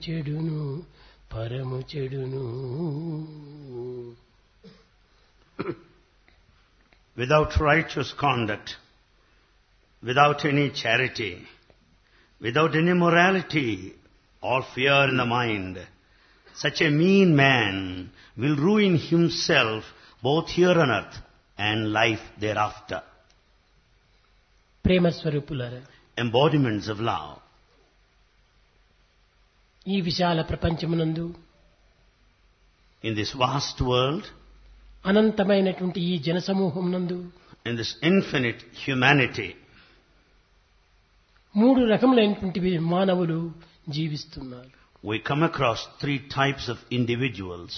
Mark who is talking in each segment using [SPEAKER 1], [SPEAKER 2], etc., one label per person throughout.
[SPEAKER 1] చెడును పరము చెడును
[SPEAKER 2] Without righteous conduct, without any charity, without any morality or fear in the mind, such a mean man will ruin himself both here on earth and life thereafter.
[SPEAKER 1] ప్రేమ స్వరూపులారా
[SPEAKER 2] Embodiments of love.
[SPEAKER 1] ఈ విశాల ప్రపంచమునందు
[SPEAKER 2] In this vast world,
[SPEAKER 1] అనంతమైనటువంటి ఈ జనసమూహం నందు
[SPEAKER 2] in this infinite humanity,
[SPEAKER 1] మూడు రకములైనటువంటి మానవులు జీవిస్తున్నారు
[SPEAKER 2] we come across three types of individuals.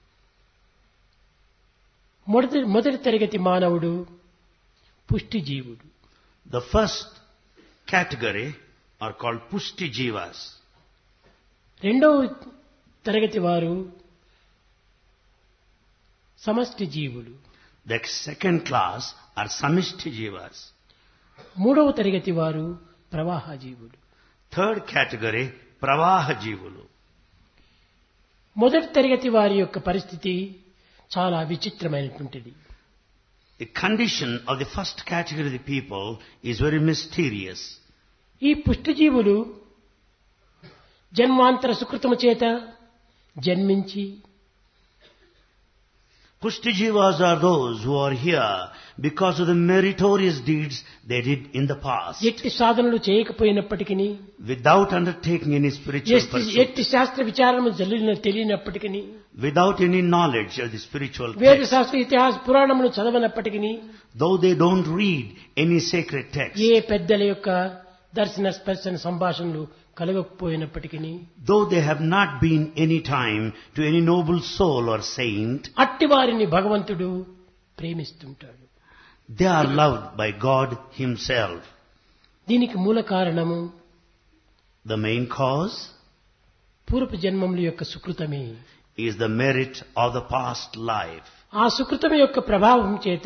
[SPEAKER 1] మొదటి మొదటి తరగతి మానవుడు పుష్టి జీవుడు
[SPEAKER 2] The first category are called Pushti Jivas.
[SPEAKER 1] రెండవ తరగతి వారు సమష్టి జీవులు
[SPEAKER 2] The second class are Samishti Jivas.
[SPEAKER 1] మూడవ తరగతి వారు ప్రవాహ జీవులు
[SPEAKER 2] Third category, Pravaha Jivulu.
[SPEAKER 1] మొదటి తరగతి వారి యొక్క పరిస్థితి చాలా విచిత్రమైనటువంటిది
[SPEAKER 2] The condition of the first category of the people is very mysterious.
[SPEAKER 1] ఈ పుష్టి జీవులు జన్మాంతర సుకృతము చేత జన్మించి
[SPEAKER 2] Pushti Jivas are those who are here because of the meritorious deeds they did in the past,
[SPEAKER 1] ఎట్టి సాధనలు చేయకపోయినప్పటికీ
[SPEAKER 2] without undertaking any spiritual
[SPEAKER 1] ఎట్టి
[SPEAKER 2] pursuit,
[SPEAKER 1] ఎట్టి శాస్త్ర విచారము జల్లిన తెలియనప్పటికీ
[SPEAKER 2] without any knowledge of the spiritual
[SPEAKER 1] వేద
[SPEAKER 2] text,
[SPEAKER 1] శాస్త్ర ఇతిహాస పురాణములు చదవనప్పటికీ
[SPEAKER 2] though they don't read any sacred text,
[SPEAKER 1] ఏ పెద్దల యొక్క దర్శన స్పర్శన సంభాషణలు కలగకపోయినప్పటికీ
[SPEAKER 2] though they have not been any time to any noble soul or saint,
[SPEAKER 1] అట్టి వారిని భగవంతుడు ప్రేమిస్తుంటాడు
[SPEAKER 2] they are loved by God Himself.
[SPEAKER 1] దీనికి మూల కారణము
[SPEAKER 2] The main cause
[SPEAKER 1] పూర్వపు జన్మముల యొక్క సుకృతమే
[SPEAKER 2] is the merit of the past life.
[SPEAKER 1] ఆ సుకృతం యొక్క ప్రభావం చేత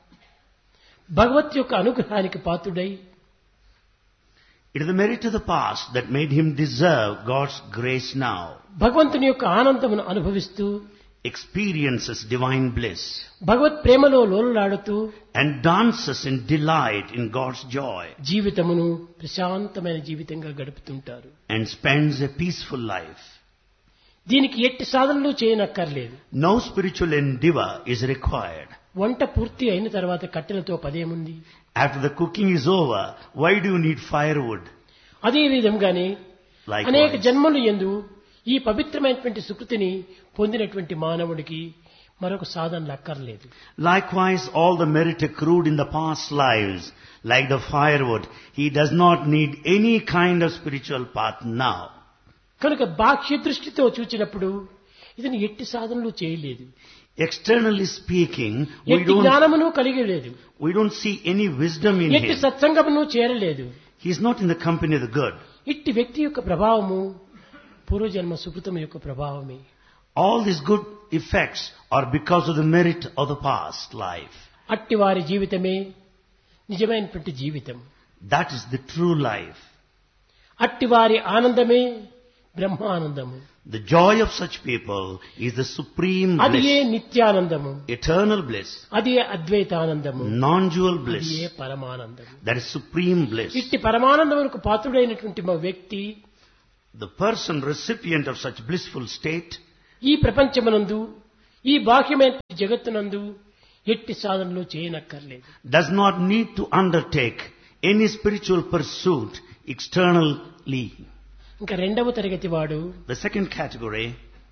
[SPEAKER 1] భగవత్ యొక్క అనుగ్రహానికి పాత్రుడై
[SPEAKER 2] It is the merit of the past that made him deserve God's grace now,
[SPEAKER 1] భగవంతుని యొక్క ఆనందమును అనుభవిస్తూ
[SPEAKER 2] experiences divine bliss,
[SPEAKER 1] భగవత్ ప్రేమలో లోలలాడుతూ
[SPEAKER 2] and dances in delight in God's joy,
[SPEAKER 1] జీవితమును ప్రశాంతమైన జీవితంగా గడుపుతుంటారు
[SPEAKER 2] and spends a peaceful life.
[SPEAKER 1] దీనికి ఎట్టి సాధనలు చేయనక్కర్లేదు
[SPEAKER 2] No spiritual endeavor is required.
[SPEAKER 1] వంట పూర్తి అయిన తర్వాత కట్టెలతో పదేముంది
[SPEAKER 2] After the cooking is over, why do you need firewood?
[SPEAKER 1] అదే విధంగానే అనేక
[SPEAKER 2] Likewise,
[SPEAKER 1] జన్మలు ఎందు ఈ పవిత్రమైనటువంటి సుకృతిని పొందినటువంటి మానవుడికి మరొక సాధనలు అక్కర్లేదు
[SPEAKER 2] likewise, all the merit accrued in the past lives, like the firewood, he does not need any kind of spiritual path now.
[SPEAKER 1] కనుక బాహ్య దృష్టితో చూచినప్పుడు ఇతను ఎట్టి సాధనలు చేయలేదు
[SPEAKER 2] Externally speaking, we
[SPEAKER 1] ఎట్టి
[SPEAKER 2] don't,
[SPEAKER 1] జ్ఞానమును కలిగి లేదు
[SPEAKER 2] we don't see any wisdom in
[SPEAKER 1] ఎట్టి
[SPEAKER 2] him.
[SPEAKER 1] సత్సంగమును చేరలేదు
[SPEAKER 2] He is not in the company of the good.
[SPEAKER 1] ఇట్టి వ్యక్తి యొక్క ప్రభావము పూర్వజన్మ సుకృతం యొక్క ప్రభావమే
[SPEAKER 2] All these good effects are because of the merit of the past life.
[SPEAKER 1] అట్టి వారి జీవితమే నిజమైనటువంటి జీవితం
[SPEAKER 2] That is the true life.
[SPEAKER 1] అట్టి వారి ఆనందమే బ్రహ్మానందము
[SPEAKER 2] The joy of such people is the supreme
[SPEAKER 1] అది ఏ
[SPEAKER 2] bliss,
[SPEAKER 1] నిత్యానందము
[SPEAKER 2] eternal bliss,
[SPEAKER 1] అది ఏ అద్వైతానందము
[SPEAKER 2] non-dual
[SPEAKER 1] అది
[SPEAKER 2] bliss.
[SPEAKER 1] A పరమానందము
[SPEAKER 2] That is supreme bliss.
[SPEAKER 1] ఇట్టి పరమానందములకు పాత్రుడైనటువంటి మా వ్యక్తి
[SPEAKER 2] The person recipient of such blissful state
[SPEAKER 1] ఈ ప్రపంచమునందు ఈ బాహ్యమైన జగత్తునందు ఎట్టి సాధనలు చేయనక్కర్లేదు
[SPEAKER 2] does not need to undertake any spiritual pursuit externally.
[SPEAKER 1] ఇంకా రెండవ తరగతి వాడు
[SPEAKER 2] The second category,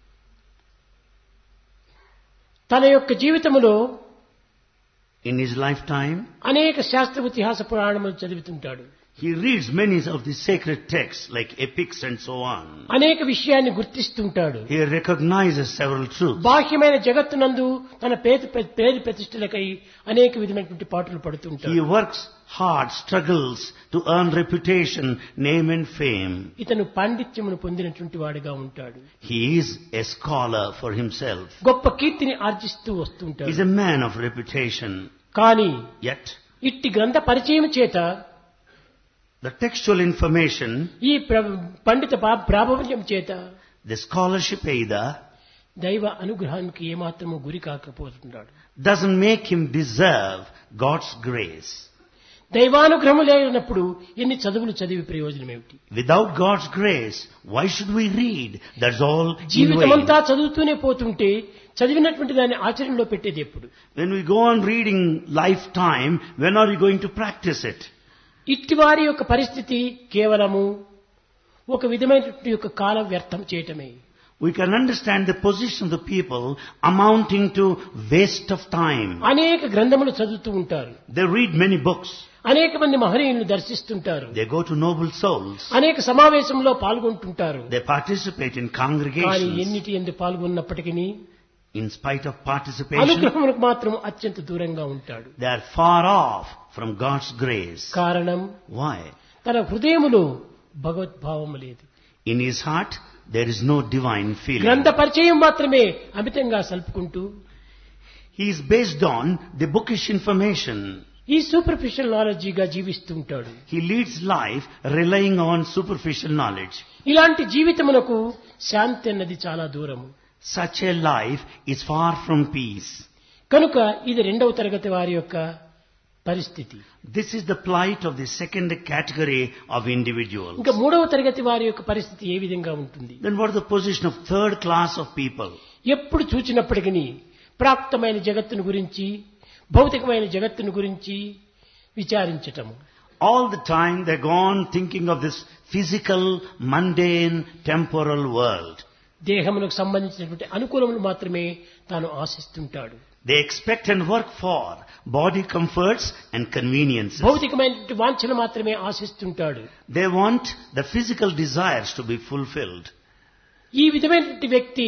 [SPEAKER 1] తన యొక్క జీవితములో
[SPEAKER 2] in his lifetime,
[SPEAKER 1] అనేక శాస్త్ర ఇతిహాస పురాణములు చదువుతుంటాడు
[SPEAKER 2] he reads many of the sacred texts like epics and so on.
[SPEAKER 1] అనేక విషయాన్ని గుర్తిస్తుంటాడు
[SPEAKER 2] He recognizes several truths.
[SPEAKER 1] బాహ్యమైన జగత్తునందు తన పేరు పేరు ప్రతిష్టలకై అనేక విధమైనటువంటి పాటలు
[SPEAKER 2] He
[SPEAKER 1] పడుతుంటాడు
[SPEAKER 2] works hard, struggles to earn reputation, name and fame.
[SPEAKER 1] ఇతను పాండిత్యమును పొందినటువంటి వాడిగా ఉంటాడు
[SPEAKER 2] He is a scholar for himself.
[SPEAKER 1] గొప్ప కీర్తిని ఆర్జిస్తూ
[SPEAKER 2] He
[SPEAKER 1] వస్తుంటాడు
[SPEAKER 2] is a man of reputation.
[SPEAKER 1] కానీ
[SPEAKER 2] Yet,
[SPEAKER 1] ఇట్టి గ్రంథ పరిచయం చేత
[SPEAKER 2] The textual information,
[SPEAKER 1] ఈ ప్ర- పండిత పా- ప్రాబల్యం చేత
[SPEAKER 2] the scholarship either,
[SPEAKER 1] దైవ అనుగ్రహానికి ఏమాత్రము గురి కాకపోతున్నాడు
[SPEAKER 2] doesn't make him deserve God's grace.
[SPEAKER 1] దైవానుగ్రహం లేనప్పుడు ఎన్ని చదువులు చదివి ప్రయోజనం ఏమిటి
[SPEAKER 2] Without God's grace, why should we read? That's all in vain.
[SPEAKER 1] జీవితమంతా చదువుతూనే పోతుంటే చదివినటువంటి దాన్ని ఆచరణలో పెట్టేది ఎప్పుడు
[SPEAKER 2] When we go on reading lifetime, when are we going to practice it?
[SPEAKER 1] ఇట్టి వారి యొక్క పరిస్థితి కేవలము ఒక విధమైనటువంటి యొక్క కాలం వ్యర్థం చేయటమే
[SPEAKER 2] We can understand the position of the people amounting to waste of time.
[SPEAKER 1] అనేక గ్రంథములు చదువుతూ ఉంటారు
[SPEAKER 2] They read many books.
[SPEAKER 1] అనేక మంది మహనీయులను దర్శిస్తుంటారు
[SPEAKER 2] They go to noble souls.
[SPEAKER 1] అనేక సమావేశంలో పాల్గొంటుంటారు
[SPEAKER 2] They participate in
[SPEAKER 1] కానీ
[SPEAKER 2] congregations.
[SPEAKER 1] ఎన్నిటి ఎందు పాల్గొన్నప్పటికీ
[SPEAKER 2] In spite of participation,
[SPEAKER 1] అనుగ్రహములకు మాత్రం అత్యంత దూరంగా ఉంటాడు
[SPEAKER 2] they are far off from God's grace.
[SPEAKER 1] కారణం
[SPEAKER 2] Why?
[SPEAKER 1] తన హృదయములో భగవద్భావము లేదు
[SPEAKER 2] In his heart, there is no divine feeling.
[SPEAKER 1] గ్రంథ పరిచయం మాత్రమే అమితంగా సల్పుకుంటూ
[SPEAKER 2] He is based on the bookish information.
[SPEAKER 1] ఈ సూపర్ఫిషియల్ నాలెడ్జిగా జీవిస్తూ ఉంటాడు
[SPEAKER 2] He leads life relying on superficial knowledge.
[SPEAKER 1] ఇలాంటి జీవితమునకు శాంతి అన్నది చాలా దూరము
[SPEAKER 2] Such a life is far from peace.
[SPEAKER 1] కనుక ఇది రెండవ తరగతి వారి యొక్క పరిస్థితి
[SPEAKER 2] This is the plight of the second category of individuals.
[SPEAKER 1] ఇంకా మూడవ తరగతి వారి యొక్క పరిస్థితి ఏ విధంగా ఉంటుంది
[SPEAKER 2] Then what is the position of third class of people?
[SPEAKER 1] ఎప్పుడు చూచినప్పటికీ ప్రాప్తమైన జగత్తును గురించి భౌతికమైన జగత్తును గురించి విచారించటము
[SPEAKER 2] All the time they go on thinking of this physical, mundane, temporal world.
[SPEAKER 1] దేహమునకు సంబంధించినటువంటి అనుకూలములు మాత్రమే తాను ఆశిస్తుంటాడు
[SPEAKER 2] They expect and work for body comforts and conveniences.
[SPEAKER 1] భౌతికమైనటువంటి వాంఛలు మాత్రమే ఆశిస్తుంటాడు
[SPEAKER 2] They want the physical desires to be fulfilled.
[SPEAKER 1] ఈ విధమైనటువంటి వ్యక్తి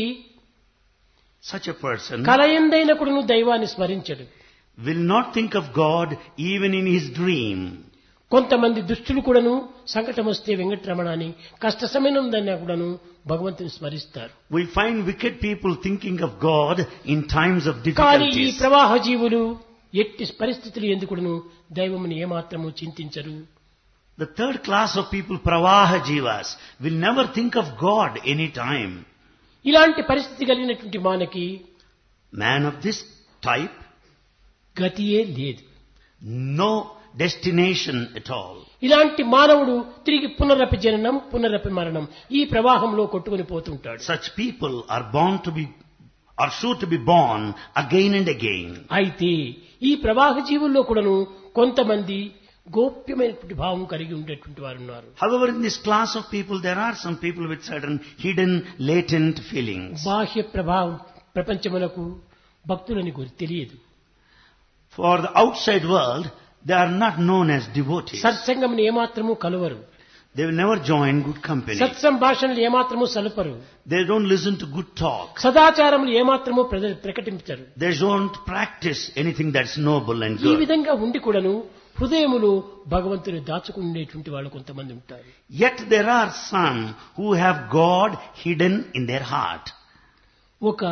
[SPEAKER 2] Such a person
[SPEAKER 1] కలయందైన కూడాను దైవాన్ని స్మరించడు
[SPEAKER 2] will not think of God even in his dream.
[SPEAKER 1] కొంతమంది దుష్టులు కూడాను సంకటం వస్తే వెంకటరమణ అని కష్ట సమయం దన్నా కూడాను భగవంతుని స్మరిస్తారు
[SPEAKER 2] We find wicked people thinking of God in times of
[SPEAKER 1] కానీ ఈ
[SPEAKER 2] difficulties.
[SPEAKER 1] ప్రవాహ జీవులు ఎట్టి పరిస్థితులు ఎందుకును దైవముని ఏమాత్రము చింతించరు
[SPEAKER 2] The third class of people, Pravaha Jivas, will never think of God any time.
[SPEAKER 1] ఇలాంటి పరిస్థితి కలిగినటువంటి మానకి
[SPEAKER 2] Man of this type,
[SPEAKER 1] గతియే లేదు
[SPEAKER 2] no destination at all.
[SPEAKER 1] ఇలాంటి మానవుడు తిరిగి పునరపి జననం పునరపి మరణం ఈ ప్రవాహంలో కొట్టుకుని పోతుంటాడు
[SPEAKER 2] Such people are born to be, are sure to be born again and again.
[SPEAKER 1] అయితే ఈ ప్రవాహ జీవుల్లో కూడాను కొంతమంది గోప్యమైనటువంటి భావం కలిగి ఉండేటువంటి వారు ఉన్నారు
[SPEAKER 2] However, in this class of people, there are some people with certain hidden, latent feelings.
[SPEAKER 1] బాహ్య ప్రభావం ప్రపంచములకు భక్తులని గురి తెలియదు
[SPEAKER 2] For the outside world, they are not known as devotees.
[SPEAKER 1] సత్సంగమును ఏమాత్రము కలువరు
[SPEAKER 2] They will never join good company.
[SPEAKER 1] సత్సంభాషణలు ఏమాత్రము సలుపరు
[SPEAKER 2] They don't listen to good talk.
[SPEAKER 1] సదాచారములు ఏమాత్రము ప్రజ- ప్రకటించరు
[SPEAKER 2] They don't practice anything that's noble and
[SPEAKER 1] ఈ
[SPEAKER 2] good.
[SPEAKER 1] విధంగా ఉండి కూడాను హృదయములో భగవంతుని దాచుకునేటువంటి వాళ్ళు కొంతమంది ఉంటారు
[SPEAKER 2] Yet there are some who have God hidden in their heart.
[SPEAKER 1] ఒక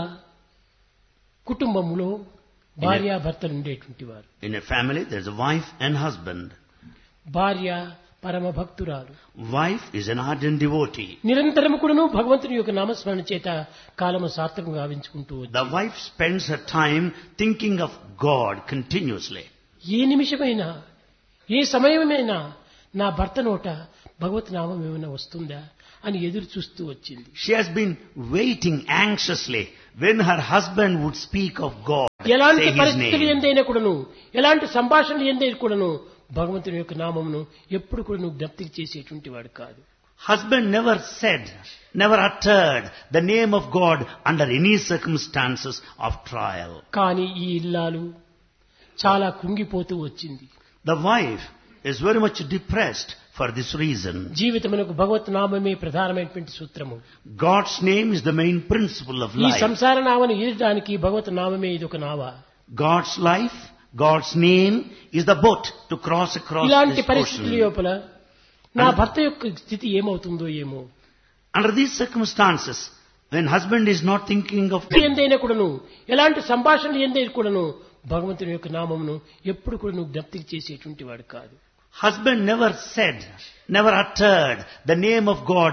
[SPEAKER 1] కుటుంబంలో భార్యాభర్తలు ఉండేటువంటి వారు
[SPEAKER 2] In a family, there's a wife and husband.
[SPEAKER 1] భార్య పరమ భక్తురాలు
[SPEAKER 2] Wife is an ardent devotee.
[SPEAKER 1] నిరంతరము కూడాను భగవంతుని యొక్క నామస్మరణ చేత కాలము సార్థకం గావించుకుంటూ వచ్చి
[SPEAKER 2] The wife spends her time thinking of God continuously.
[SPEAKER 1] ఏ నిమిషమైనా ఏ సమయమైనా నా భర్త నోట భగవత్ నామం ఏమైనా వస్తుందా అని ఎదురు చూస్తూ వచ్చింది
[SPEAKER 2] She has been waiting anxiously when her husband would speak of God,
[SPEAKER 1] ఎలాంటి
[SPEAKER 2] say his
[SPEAKER 1] పరిస్థితులు
[SPEAKER 2] name.
[SPEAKER 1] ఎందైనా కూడాను ఎలాంటి సంభాషణలు ఎందైనా కూడాను భగవంతుని యొక్క నామమును ఎప్పుడు కూడా నువ్వు జ్ఞప్తికి చేసేటువంటి వాడు కాదు
[SPEAKER 2] Husband never said, never uttered the name of God under any circumstances of trial.
[SPEAKER 1] కానీ ఈ ఇల్లాలు చాలా కృంగిపోతూ వచ్చింది
[SPEAKER 2] The wife is very much depressed for this reason.
[SPEAKER 1] జీవితమునకు భగవత్ నామమే ప్రధానమైనటువంటి సూత్రము
[SPEAKER 2] God's name is the main principle of
[SPEAKER 1] ఈ
[SPEAKER 2] life.
[SPEAKER 1] సంసార నామను ఈదడానికి భగవత్ నామమే ఇది ఒక నావ
[SPEAKER 2] God's life, God's name is the boat to cross across
[SPEAKER 1] ఇలాంటి
[SPEAKER 2] this
[SPEAKER 1] పరిస్థితుల
[SPEAKER 2] ocean.
[SPEAKER 1] లోపల నా భర్త యొక్క స్థితి ఏమవుతుందో ఏమో
[SPEAKER 2] Under these circumstances, when husband is not thinking of
[SPEAKER 1] ఎందైనా కూడాను ఎలాంటి సంభాషణలు ఎందైనా కూడాను భగవంతుని యొక్క నామమును ఎప్పుడు కూడా నువ్వు జ్ఞప్తికి చేసేటువంటి వాడు కాదు
[SPEAKER 2] Husband never said, never uttered the name of God